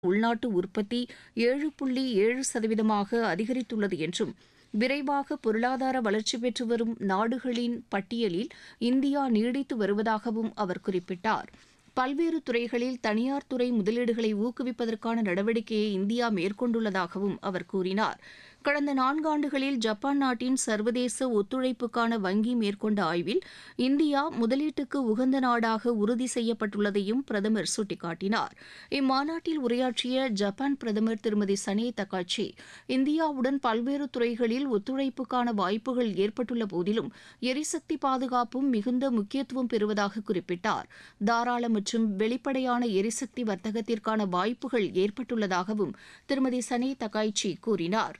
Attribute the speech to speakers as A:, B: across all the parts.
A: உள்நாட்டு உற்பத்தி ஏழு புள்ளி ஏழு சதவீதமாக அதிகரித்துள்ளது என்றும் விரைவாக பொருளாதார வளர்ச்சி பெற்று வரும் நாடுகளின் பட்டியலில் இந்தியா நீடித்து வருவதாகவும் அவர் குறிப்பிட்டார் பல்வேறு துறைகளில் தனியார் துறை முதலீடுகளை ஊக்குவிப்பதற்கான நடவடிக்கையை இந்தியா மேற்கொண்டுள்ளதாகவும் அவர் கூறினார் கடந்த நான்காண்டுகளில் ஜப்பான் நாட்டின் சர்வதேச ஒத்துழைப்புக்கான வங்கி மேற்கொண்ட ஆய்வில் இந்தியா முதலீட்டுக்கு உகந்த நாடாக உறுதி செய்யப்பட்டுள்ளதையும் பிரதமர் சுட்டிக்காட்டினார் இம்மாநாட்டில் உரையாற்றிய ஜப்பான் பிரதமர் திருமதி சனே தக்காச்சி இந்தியாவுடன் பல்வேறு துறைகளில் ஒத்துழைப்புக்கான வாய்ப்புகள் ஏற்பட்டுள்ள போதிலும் எரிசக்தி பாதுகாப்பும் மிகுந்த முக்கியத்துவம் பெறுவதாக குறிப்பிட்டார் தாராள மற்றும் வெளிப்படையான எரிசக்தி வர்த்தகத்திற்கான வாய்ப்புகள் ஏற்பட்டுள்ளதாகவும் திருமதி சனே தக்காய்ச்சி கூறினார்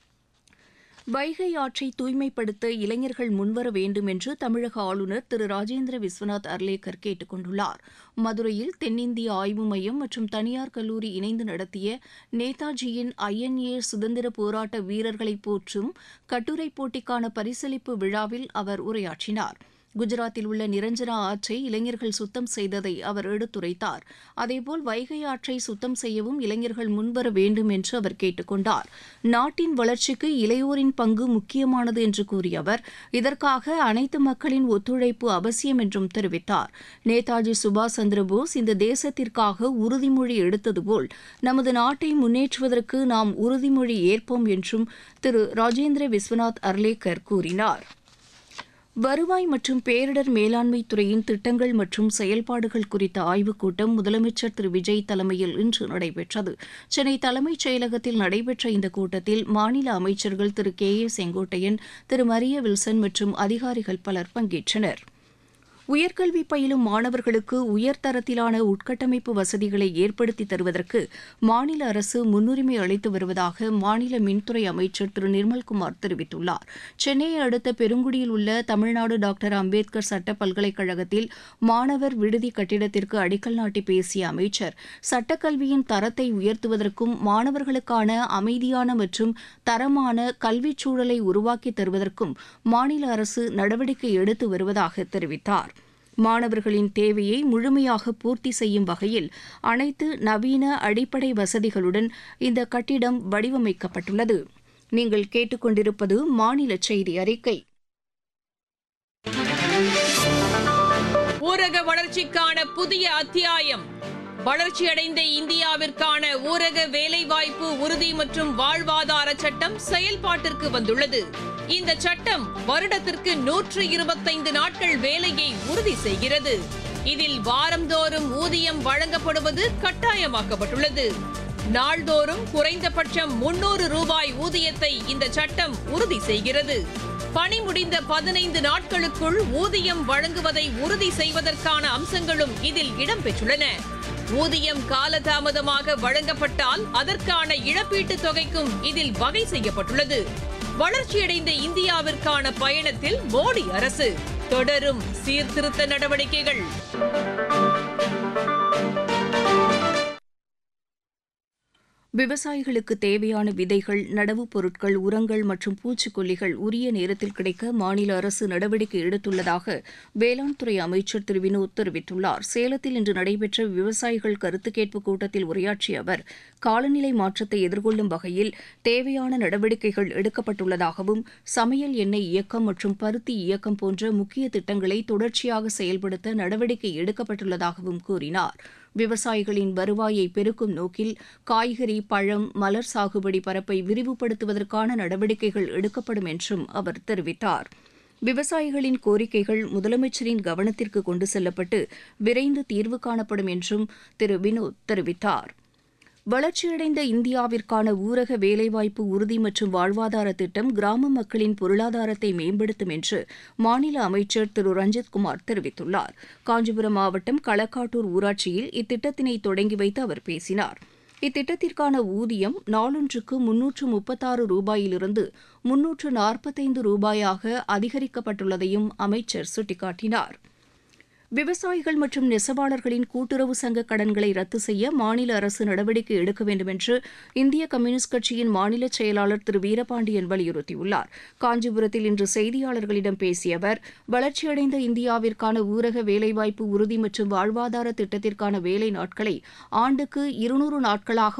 A: வைகை ஆற்றை தூய்மைப்படுத்த இளைஞர்கள் முன்வர வேண்டும் என்று தமிழக ஆளுநர் திரு ராஜேந்திர விஸ்வநாத் அர்லேக்கர் கேட்டுக் கொண்டுள்ளார் மதுரையில் தென்னிந்திய ஆய்வு மையம் மற்றும் தனியார் கல்லூரி இணைந்து நடத்திய நேதாஜியின் ஐஎன்ஏ சுதந்திர போராட்ட வீரர்களை போற்றும் கட்டுரை போட்டிக்கான பரிசளிப்பு விழாவில் அவர் உரையாற்றினார் குஜராத்தில் உள்ள நிரஞ்சனா ஆற்றை இளைஞர்கள் சுத்தம் செய்ததை அவர் எடுத்துரைத்தார் அதேபோல் வைகை ஆற்றை சுத்தம் செய்யவும் இளைஞர்கள் முன்வர வேண்டும் என்று அவர் கேட்டுக் கொண்டார் நாட்டின் வளர்ச்சிக்கு இளையோரின் பங்கு முக்கியமானது என்று கூறிய அவர் இதற்காக அனைத்து மக்களின் ஒத்துழைப்பு அவசியம் என்றும் தெரிவித்தார் நேதாஜி சுபாஷ் சந்திரபோஸ் இந்த தேசத்திற்காக உறுதிமொழி எடுத்தது போல் நமது நாட்டை முன்னேற்றுவதற்கு நாம் உறுதிமொழி ஏற்போம் என்றும் திரு ராஜேந்திர விஸ்வநாத் அர்லேக்கர் கூறினார் வருவாய் மற்றும் பேரிடர் மேலாண்மை துறையின் திட்டங்கள் மற்றும் செயல்பாடுகள் குறித்த ஆய்வுக் கூட்டம் முதலமைச்சர் திரு விஜய் தலைமையில் இன்று நடைபெற்றது சென்னை தலைமைச் செயலகத்தில் நடைபெற்ற இந்த கூட்டத்தில் மாநில அமைச்சர்கள் திரு கே ஏ செங்கோட்டையன் திரு மரிய வில்சன் மற்றும் அதிகாரிகள் பலர் பங்கேற்றனர் உயர்கல்வி பயிலும் மாணவர்களுக்கு உயர்தரத்திலான உட்கட்டமைப்பு வசதிகளை ஏற்படுத்தி தருவதற்கு மாநில அரசு முன்னுரிமை அளித்து வருவதாக மாநில மின்துறை அமைச்சர் திரு நிர்மல்குமார் தெரிவித்துள்ளார் சென்னையை அடுத்த பெருங்குடியில் உள்ள தமிழ்நாடு டாக்டர் அம்பேத்கர் சட்ட பல்கலைக்கழகத்தில் மாணவர் விடுதி கட்டிடத்திற்கு அடிக்கல் நாட்டி பேசிய அமைச்சர் சட்டக்கல்வியின் தரத்தை உயர்த்துவதற்கும் மாணவர்களுக்கான அமைதியான மற்றும் தரமான கல்விச் சூழலை உருவாக்கி தருவதற்கும் மாநில அரசு நடவடிக்கை எடுத்து வருவதாக தெரிவித்தார் மாணவர்களின் தேவையை முழுமையாக பூர்த்தி செய்யும் வகையில் அனைத்து நவீன அடிப்படை வசதிகளுடன் இந்த கட்டிடம் வடிவமைக்கப்பட்டுள்ளது நீங்கள் கேட்டுக்கொண்டிருப்பது மாநில செய்தி அறிக்கை
B: ஊரக வளர்ச்சிக்கான புதிய அத்தியாயம் வளர்ச்சியடைந்த இந்தியாவிற்கான ஊரக வேலைவாய்ப்பு உறுதி மற்றும் வாழ்வாதார சட்டம் செயல்பாட்டிற்கு வந்துள்ளது இந்த சட்டம் வருடத்திற்கு நூற்று இருபத்தைந்து நாட்கள் வேலையை உறுதி செய்கிறது இதில் வாரந்தோறும் ஊதியம் வழங்கப்படுவது கட்டாயமாக்கப்பட்டுள்ளது நாள்தோறும் குறைந்தபட்சம் முன்னூறு ரூபாய் ஊதியத்தை இந்த சட்டம் உறுதி செய்கிறது பணி முடிந்த பதினைந்து நாட்களுக்குள் ஊதியம் வழங்குவதை உறுதி செய்வதற்கான அம்சங்களும் இதில் இடம்பெற்றுள்ளன ஊதியம் காலதாமதமாக வழங்கப்பட்டால் அதற்கான இழப்பீட்டுத் தொகைக்கும் இதில் வகை செய்யப்பட்டுள்ளது வளர்ச்சியடைந்த இந்தியாவிற்கான பயணத்தில் மோடி அரசு தொடரும் சீர்திருத்த நடவடிக்கைகள்
A: விவசாயிகளுக்கு தேவையான விதைகள் நடவுப் பொருட்கள் உரங்கள் மற்றும் பூச்சிக்கொல்லிகள் உரிய நேரத்தில் கிடைக்க மாநில அரசு நடவடிக்கை எடுத்துள்ளதாக வேளாண் துறை அமைச்சர் திரு வினோத் தெரிவித்துள்ளார் சேலத்தில் இன்று நடைபெற்ற விவசாயிகள் கருத்து கேட்பு கூட்டத்தில் உரையாற்றிய அவர் காலநிலை மாற்றத்தை எதிர்கொள்ளும் வகையில் தேவையான நடவடிக்கைகள் எடுக்கப்பட்டுள்ளதாகவும் சமையல் எண்ணெய் இயக்கம் மற்றும் பருத்தி இயக்கம் போன்ற முக்கிய திட்டங்களை தொடர்ச்சியாக செயல்படுத்த நடவடிக்கை எடுக்கப்பட்டுள்ளதாகவும் கூறினார் விவசாயிகளின் வருவாயை பெருக்கும் நோக்கில் காய்கறி பழம் மலர் சாகுபடி பரப்பை விரிவுபடுத்துவதற்கான நடவடிக்கைகள் எடுக்கப்படும் என்றும் அவர் தெரிவித்தார் விவசாயிகளின் கோரிக்கைகள் முதலமைச்சரின் கவனத்திற்கு கொண்டு செல்லப்பட்டு விரைந்து தீர்வு காணப்படும் என்றும் திரு வினோத் தெரிவித்தார் வளர்ச்சியடைந்த இந்தியாவிற்கான ஊரக வேலைவாய்ப்பு உறுதி மற்றும் வாழ்வாதார திட்டம் கிராம மக்களின் பொருளாதாரத்தை மேம்படுத்தும் என்று மாநில அமைச்சர் திரு ரஞ்சித்குமார் தெரிவித்துள்ளார் காஞ்சிபுரம் மாவட்டம் களக்காட்டூர் ஊராட்சியில் இத்திட்டத்தினை தொடங்கி வைத்து அவர் பேசினார் இத்திட்டத்திற்கான ஊதியம் நாளொன்றுக்கு முன்னூற்று முப்பத்தாறு ரூபாயிலிருந்து முன்னூற்று நாற்பத்தைந்து ரூபாயாக அதிகரிக்கப்பட்டுள்ளதையும் அமைச்சர் சுட்டிக்காட்டினார் விவசாயிகள் மற்றும் நெசவாளர்களின் கூட்டுறவு சங்க கடன்களை ரத்து செய்ய மாநில அரசு நடவடிக்கை எடுக்க வேண்டும் என்று இந்திய கம்யூனிஸ்ட் கட்சியின் மாநில செயலாளர் திரு வீரபாண்டியன் வலியுறுத்தியுள்ளார் காஞ்சிபுரத்தில் இன்று செய்தியாளர்களிடம் பேசிய அவர் வளர்ச்சியடைந்த இந்தியாவிற்கான ஊரக வேலைவாய்ப்பு உறுதி மற்றும் வாழ்வாதார திட்டத்திற்கான வேலை நாட்களை ஆண்டுக்கு இருநூறு நாட்களாக